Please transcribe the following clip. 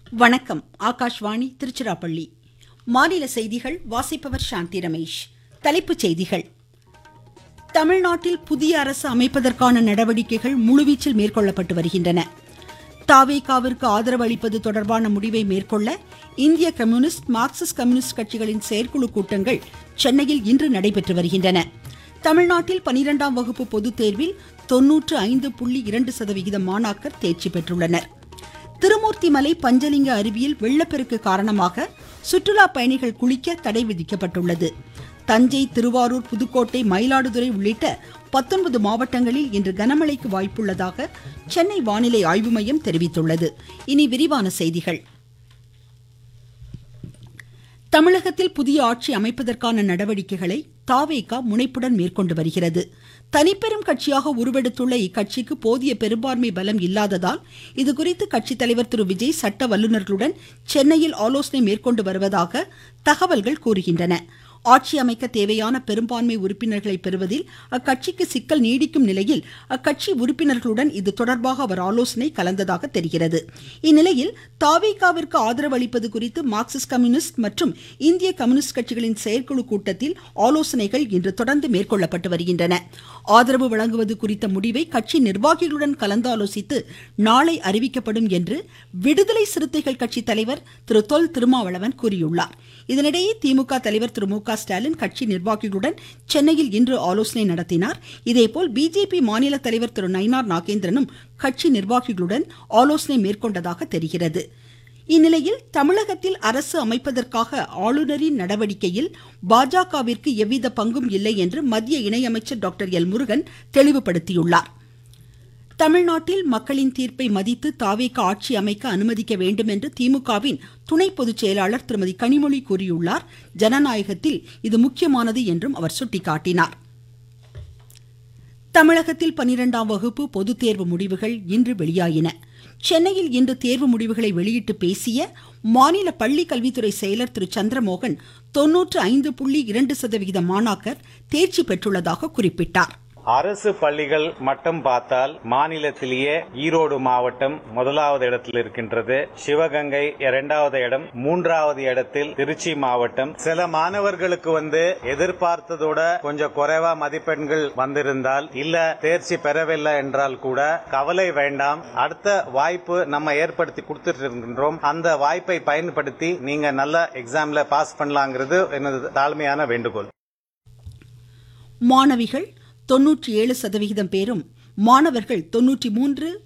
வணக்கம் ஆகாஷ்வாணி திருச்சிராப்பள்ளி மாநில செய்திகள் வாசிப்பவர் சாந்தி ரமேஷ் தலைப்புச் செய்திகள் தமிழ்நாட்டில் புதிய அரசு அமைப்பதற்கான நடவடிக்கைகள் முழுவீச்சில் மேற்கொள்ளப்பட்டு வருகின்றன தாவேகாவிற்கு ஆதரவு அளிப்பது தொடர்பான முடிவை மேற்கொள்ள இந்திய கம்யூனிஸ்ட் மார்க்சிஸ்ட் கம்யூனிஸ்ட் கட்சிகளின் செயற்குழு கூட்டங்கள் சென்னையில் இன்று நடைபெற்று வருகின்றன தமிழ்நாட்டில் பனிரெண்டாம் வகுப்பு பொதுத் தேர்வில் தொன்னூற்று ஐந்து புள்ளி இரண்டு சதவிகித மாணாக்கர் தேர்ச்சி பெற்றுள்ளனர் திருமூர்த்திமலை பஞ்சலிங்க அருவியில் வெள்ளப்பெருக்கு காரணமாக சுற்றுலா பயணிகள் குளிக்க தடை விதிக்கப்பட்டுள்ளது தஞ்சை திருவாரூர் புதுக்கோட்டை மயிலாடுதுறை உள்ளிட்ட பத்தொன்பது மாவட்டங்களில் இன்று கனமழைக்கு வாய்ப்புள்ளதாக சென்னை வானிலை ஆய்வு மையம் தெரிவித்துள்ளது இனி விரிவான செய்திகள் தமிழகத்தில் புதிய ஆட்சி அமைப்பதற்கான நடவடிக்கைகளை தாவேகா முனைப்புடன் மேற்கொண்டு வருகிறது தனிப்பெரும் கட்சியாக உருவெடுத்துள்ள இக்கட்சிக்கு போதிய பெரும்பான்மை பலம் இல்லாததால் இதுகுறித்து கட்சித் தலைவர் திரு விஜய் சட்ட வல்லுநர்களுடன் சென்னையில் ஆலோசனை மேற்கொண்டு வருவதாக தகவல்கள் கூறுகின்றன ஆட்சி அமைக்க தேவையான பெரும்பான்மை உறுப்பினர்களை பெறுவதில் அக்கட்சிக்கு சிக்கல் நீடிக்கும் நிலையில் அக்கட்சி உறுப்பினர்களுடன் இது தொடர்பாக அவர் ஆலோசனை கலந்ததாக தெரிகிறது இந்நிலையில் தாவேகாவிற்கு ஆதரவு அளிப்பது குறித்து மார்க்சிஸ்ட் கம்யூனிஸ்ட் மற்றும் இந்திய கம்யூனிஸ்ட் கட்சிகளின் செயற்குழு கூட்டத்தில் ஆலோசனைகள் இன்று தொடர்ந்து மேற்கொள்ளப்பட்டு வருகின்றன ஆதரவு வழங்குவது குறித்த முடிவை கட்சி நிர்வாகிகளுடன் கலந்தாலோசித்து நாளை அறிவிக்கப்படும் என்று விடுதலை சிறுத்தைகள் கட்சி தலைவர் திரு தொல் திருமாவளவன் கூறியுள்ளார் இதனிடையே திமுக தலைவர் திரு மு க ஸ்டாலின் கட்சி நிர்வாகிகளுடன் சென்னையில் இன்று ஆலோசனை நடத்தினார் இதேபோல் பிஜேபி மாநில தலைவர் திரு நயினார் நாகேந்திரனும் கட்சி நிர்வாகிகளுடன் ஆலோசனை மேற்கொண்டதாக தெரிகிறது இந்நிலையில் தமிழகத்தில் அரசு அமைப்பதற்காக ஆளுநரின் நடவடிக்கையில் பாஜகவிற்கு எவ்வித பங்கும் இல்லை என்று மத்திய இணையமைச்சர் டாக்டர் எல் முருகன் தெளிவுபடுத்தியுள்ளார் தமிழ்நாட்டில் மக்களின் தீர்ப்பை மதித்து தாவேக ஆட்சி அமைக்க அனுமதிக்க வேண்டும் என்று திமுகவின் துணை பொதுச் செயலாளர் திருமதி கனிமொழி கூறியுள்ளார் ஜனநாயகத்தில் இது முக்கியமானது என்றும் அவர் சுட்டிக்காட்டினார் தமிழகத்தில் பனிரெண்டாம் வகுப்பு பொதுத் தேர்வு முடிவுகள் இன்று வெளியாயின சென்னையில் இன்று தேர்வு முடிவுகளை வெளியிட்டு பேசிய மாநில பள்ளி கல்வித்துறை செயலர் திரு சந்திரமோகன் தொன்னூற்று ஐந்து புள்ளி இரண்டு சதவிகித மாணாக்கர் தேர்ச்சி பெற்றுள்ளதாக குறிப்பிட்டார் அரசு பள்ளிகள் மட்டும் பார்த்தால் மாநிலத்திலேயே ஈரோடு மாவட்டம் முதலாவது இடத்தில் இருக்கின்றது சிவகங்கை இரண்டாவது இடம் மூன்றாவது இடத்தில் திருச்சி மாவட்டம் சில மாணவர்களுக்கு வந்து எதிர்பார்த்ததோட கொஞ்சம் குறைவா மதிப்பெண்கள் வந்திருந்தால் இல்ல தேர்ச்சி பெறவில்லை என்றால் கூட கவலை வேண்டாம் அடுத்த வாய்ப்பு நம்ம ஏற்படுத்தி கொடுத்துட்டு இருக்கின்றோம் அந்த வாய்ப்பை பயன்படுத்தி நீங்க நல்ல எக்ஸாம்ல பாஸ் பண்ணலாங்கிறது எனது தாழ்மையான வேண்டுகோள் மாணவிகள் தொன்னூற்றி ஏழு சதவிகிதம் பேரும் மாணவர்கள் தொன்னூற்றி மூன்று